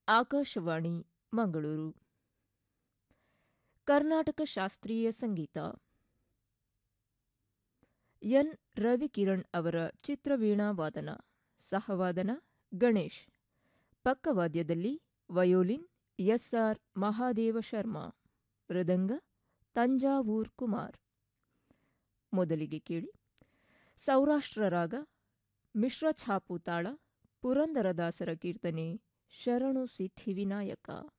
ಆಕಾಶವಾಣಿ ಮಂಗಳೂರು ಕರ್ನಾಟಕ ಶಾಸ್ತ್ರೀಯ ಸಂಗೀತ ಎನ್ ರವಿಕಿರಣ್ ಅವರ ಚಿತ್ರವೀಣಾ ವಾದನ ಸಹವಾದನ ಗಣೇಶ್ ಪಕ್ಕವಾದ್ಯದಲ್ಲಿ ವಯೋಲಿನ್ ಎಸ್ಆರ್ ಮಹಾದೇವ ಶರ್ಮಾ ಮೃದಂಗ ತಂಜಾವೂರ್ ಕುಮಾರ್ ಮೊದಲಿಗೆ ಕೇಳಿ ಸೌರಾಷ್ಟ್ರ ರಾಗ ಮಿಶ್ರ ಛಾಪು ತಾಳ ಪುರಂದರದಾಸರ ಕೀರ್ತನೆ ಶರಣು ಸಿದ್ಧಿವಿನಾಯಕ